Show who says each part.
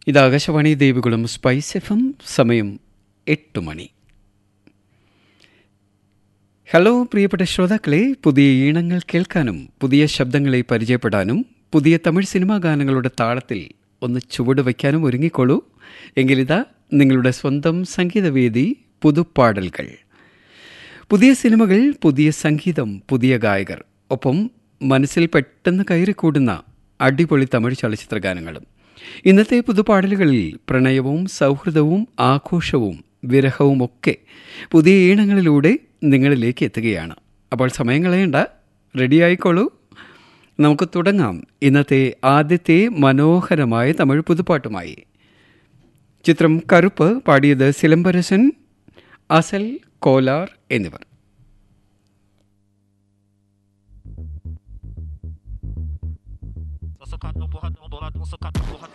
Speaker 1: ഇത് Akashvani Devikulam spice F M സമയം എട്ട് മണി ഹലോ പ്രിയപ്പെട്ട ശ്രോതാക്കളെ പുതിയ ഈണങ്ങൾ കേൾക്കാനും പുതിയ ശബ്ദങ്ങളെ പരിചയപ്പെടാനും പുതിയ തമിഴ് സിനിമാ ഗാനങ്ങളുടെ താളത്തിൽ ഒന്ന് ചുവട് വയ്ക്കാനും ഒരുങ്ങിക്കോളൂ എങ്കിലിതാ നിങ്ങളുടെ സ്വന്തം സംഗീതവേദി പുതുപ്പാടൽകൾ പുതിയ സിനിമകൾ പുതിയ സംഗീതം പുതിയ ഗായകർ ഒപ്പം മനസ്സിൽ പെട്ടെന്ന് കയറിക്കൂടുന്ന അടിപൊളി തമിഴ് ചലച്ചിത്ര ഗാനങ്ങളും ഇന്നത്തെ പുതുപാടലുകളിൽ പ്രണയവും സൗഹൃദവും ആഘോഷവും വിരഹവും ഒക്കെ പുതിയ ഈണങ്ങളിലൂടെ നിങ്ങളിലേക്ക് എത്തുകയാണ് അപ്പോൾ സമയം കളയണ്ട റെഡിയായിക്കോളൂ നമുക്ക് തുടങ്ങാം ഇന്നത്തെ ആദ്യത്തെ മനോഹരമായ തമിഴ് പുതുപ്പാട്ടുമായി ചിത്രം കറുപ്പ് പാടിയത് സിലംബരസൻ അസൽ കോലാർ എന്നിവർ
Speaker 2: Sokak, bohat, bohat, sokak, bohat.